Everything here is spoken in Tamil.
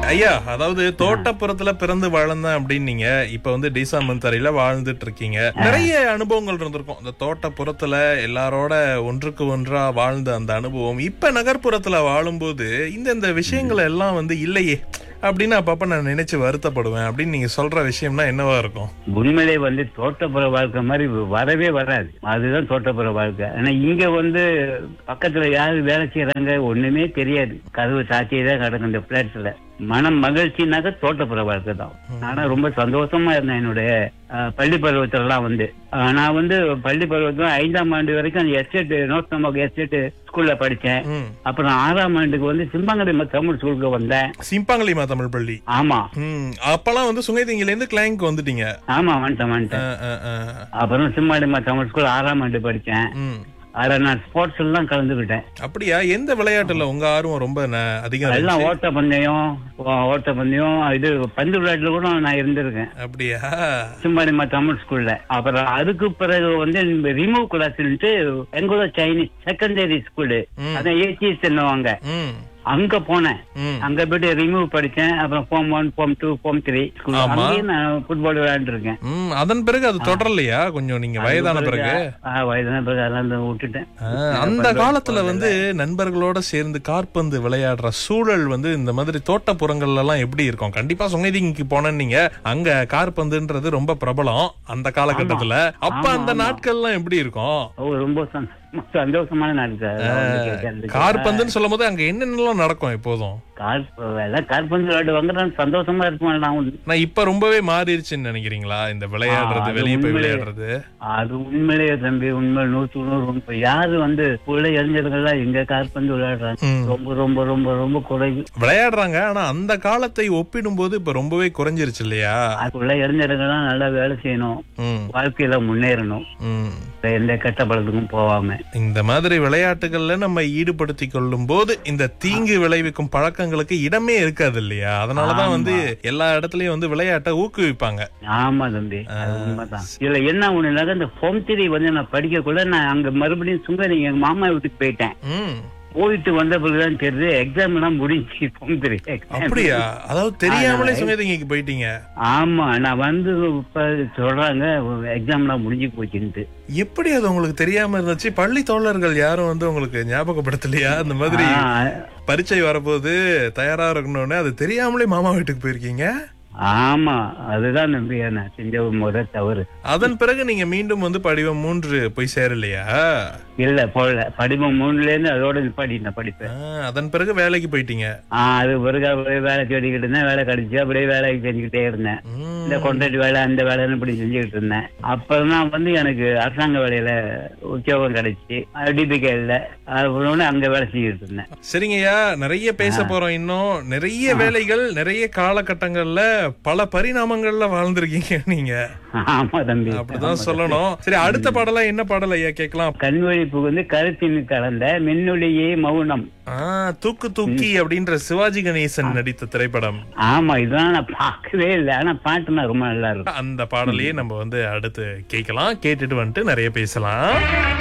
ஐயா அதாவது தோட்டப்புறத்துல பிறந்து வளர்ந்தேன் அப்படின்னீங்க இப்ப வந்து டீசா மந்தரையில வாழ்ந்துட்டு இருக்கீங்க நிறைய அனுபவங்கள் இருந்திருக்கும் இந்த தோட்டப்புறத்துல எல்லாரோட ஒன்றுக்கு ஒன்றா வாழ்ந்த அந்த அனுபவம் இப்ப நகர்ப்புறத்துல வாழும்போது இந்த இந்த விஷயங்கள் எல்லாம் வந்து இல்லையே அப்படின்னு அப்பப்ப நான் நினைச்சு வருத்தப்படுவேன் அப்படின்னு நீங்க சொல்ற விஷயம்னா என்னவா இருக்கும் உண்மையிலே வந்து தோட்டப்புற வாழ்க்கை மாதிரி வரவே வராது அதுதான் தோட்டப்புற வாழ்க்கை ஆனா இங்க வந்து பக்கத்துல யாரு வேலை செய்யறாங்க ஒண்ணுமே தெரியாது கதவு சாத்தியே தான் கிடக்கும் இந்த பிளாட்ஸ்ல மனம் மகிழ்ச்சினாக்க தோட்டப்புற வாழ்க்கை தான் ஆனா ரொம்ப சந்தோஷமா இருந்தேன் என்னுடைய அஹ், பள்ளி பருவத்துல எல்லாம் வந்து அஹ், நான் வந்து பள்ளி பருவத்துல ஐந்தாம் ஆண்டு வரைக்கும் அந்த எஸ்டேட் நோட் நமக்கு எஸ்டேட் ஸ்கூல்ல படிச்சேன் ம். அப்புறம் ஆறாம் ஆண்டுக்கு வந்து சிம்பங்கடி தமிழ் ஸ்கூலுக்கு வந்தேன் சிம்பாங்கலிமா தமிழ் பள்ளி ஆமா ம் அப்பெல்லாம் வந்து சுங்கைதிங்கில இருந்து கிளாங்க்கு வந்துட்டீங்க ஆமா வந்துட்டேன் வந்துட்டேன் ஆ, ஆ, ஆ. அப்புறம் சிம்மாடிமா தமிழ் ஸ்கூல் ஆறாம் ஆண்டு படிச்சேன் ம். அதில் நான் ஸ்போர்ட்ஸ் எல்லாம் கலந்துக்கிட்டேன் அப்படியா எந்த விளையாட்டுல உங்க ஆர்வம் ரொம்ப ந- அதிகம் எல்லாம் இருந்துச்சு? ஓட்ட பந்தயம் ஓ- ஓட்ட பந்தயம் இது பந்து விளையாட்டுல கூட நான் இருந்திருக்கேன் அப்படியா சிம்மாடிமா தமிழ் ஸ்கூல்ல அப்புறம் அதுக்கு பிறகு வந்து ரிமூவ் கிளாஸ்ன்ட்டு எங்கூட சைனீஸ் செகண்டரி ஸ்கூலு ம். அதான் ஏசிஎஸ் என்னவாங்க ம் அங்க போனேன் ம் அங்க போயிட்டு ரிமூவ் படிச்சேன் அப்புறம் form one form two form three ஆமா. அங்கேயும் நான் ஃபுட்பால் விளையாண்டுருக்கேன் ம் அதன் பிறகு அது தொடரலையா கொஞ்சம் நீங்க வயதான பிறகு ஆ, வயதான பிறகு அதெல்லாம் விட்டுட்டேன் ஆ, அந்த காலத்துல வந்து நண்பர்களோட சேர்ந்து காற்பந்து விளையாடுற சூழல் வந்து இந்த மாதிரி தோட்டப்புறங்கள்ல எல்லாம் எப்படி இருக்கும் கண்டிப்பா சுங்கைதிக்கு போனேன்னு நீங்க அங்க காற்பந்துன்றது ரொம்ப பிரபலம் அந்த காலகட்டத்துல அப்ப ஆமா, அந்த ஆமா. நாட்கள்லாம் எப்படி இருக்கும் ஓ ரொம்ப சந்தோஷ- சந்தோஷமான நாட்கள் காற்பந்துன்னு சொல்லும் போது அங்க என்னென்னலாம் நடக்கும் எப்போதும் கார் எல்லாம் கார்பந்து விளையாடுவாங்க நான் சந்தோஷமா இருப்பேன் நான் வந்து. நான் இப்ப ரொம்பவே மாறிடுச்சுன்னு நினைக்கிறீங்களா இந்த விளையாடுறது ஆ, அது வெளியே போய் உண்மையிலே. விளையாடுறது அது உண்மையிலேயே தம்பி உண்மை நூற்று நூறு உண்மை யாரு வந்து பிள்ளை இளைஞர்கள்லாம் எங்க கார்பந்து விளையாடுறாங்க ம். ரொம்ப ரொம்ப ரொம்ப ரொம்ப குறைவு விளையாடுறாங்க ஆனா அந்த காலத்தை ஒப்பிடும்போது இப்ப ரொம்பவே குறைஞ்சிருச்சு இல்லையா பிள்ளை இளைஞர்கள்லாம் நல்லா வேலை செய்யணும் ம், வாழ்க்கையில முன்னேறணும் ம். எந்த கெட்ட பழக்கத்துக்கும் போகாம இந்த மாதிரி விளையாட்டுகள்ல நம்ம ஈடுபடுத்தி கொள்ளும் போது இந்த தீங்கு விளைவிக்கும் பழக்கங்களுக்கு இடமே இருக்காது இல்லையா அதனாலதான் வந்து எல்லா இடத்துலயும் வந்து விளையாட்டை ஊக்குவிப்பாங்க ஆமா தம்பி அது உண்மைதான் இதுல என்ன ஒண்ணுனாக்க இந்த ஃபோம் திரி வந்து நான் படிக்கக்குள்ள நான் அங்க மறுபடியும் சுங்கரி எங்க மாமா வீட்டுக்கு போயிட்டேன் ம் போயிட்டு வந்த பிறகுதான் தெரியுது எக்ஸாம் எல்லாம் முடிஞ்சு ஃபோம் திரி அப்படியா அதாவது தெரியாமலே சுமைதிங்கைக்கு போயிட்டீங்க ஆமா நான் வந்து இப்ப சொல்றாங்க எக்ஸாம் எல்லாம் முடிஞ்சு போச்சுன்ட்டு எப்படி அது உங்களுக்கு தெரியாம இருந்துச்சு பள்ளி தோழர்கள் யாரும் வந்து உங்களுக்கு ஞாபகப்படுத்தலையா இந்த மாதிரி ஆ, பரீட்சை வரப்போது தயாரா இருக்கணும்னு அது தெரியாமலே மாமா வீட்டுக்கு போயிருக்கீங்க ஆமா அதுதான் நம்பி நான் செஞ்ச முறை தவறு அதன் பிறகு நீங்க மீண்டும் வந்து படிவம் மூன்று போய் சேரலையா இல்ல போடல படிப்பு மூணுல இருந்து அதோட நிப்பாட்டிட்டேன் படிப்பேன் ஆ, அதன் பிறகு வேலைக்கு போயிட்டீங்க ஆஹ் அது பிறகு அப்படியே வேலை தேடிக்கிட்டு இருந்தேன் வேலை கிடைச்சு அப்படியே வேலை செஞ்சுக்கிட்டே இருந்தேன் ம், இந்த கொண்டாட்டி வேலை அந்த வேலைன்னு இப்படி செஞ்சுக்கிட்டு இருந்தேன் அப்பதான் வந்து எனக்கு அரசாங்க வேலையில உத்தியோகம் கிடைச்சு டிபிகேல அப்புறம் அங்க வேலை செஞ்சுக்கிட்டு இருந்தேன் சரிங்கய்யா நிறைய பேச போறோம் இன்னும் நிறைய வேலைகள் நிறைய காலகட்டங்கள்ல பல பரிணாமங்கள்ல வாழ்ந்திருக்கீங்க நீங்க ஆமா தம்பி அப்படிதான் சொல்லணும் சரி அடுத்த பாடலா என்ன பாடல் ஐயா கேட்கலாம் கண்வழிப்பு வந்து கருத்தின் கலந்த மின்னொளியே மௌனம் ஆ தூக்கு தூக்கி அப்படின்ற சிவாஜி கணேசன் நடித்த திரைப்படம் ஆமா இதெல்லாம் நான் பார்க்கவே இல்லை ஆனா பாட்டுனா ரொம்ப நல்லா இருக்கும் அந்த பாடலையே நம்ம வந்து அடுத்து கேட்கலாம் கேட்டுட்டு வந்துட்டு நிறைய பேசலாம்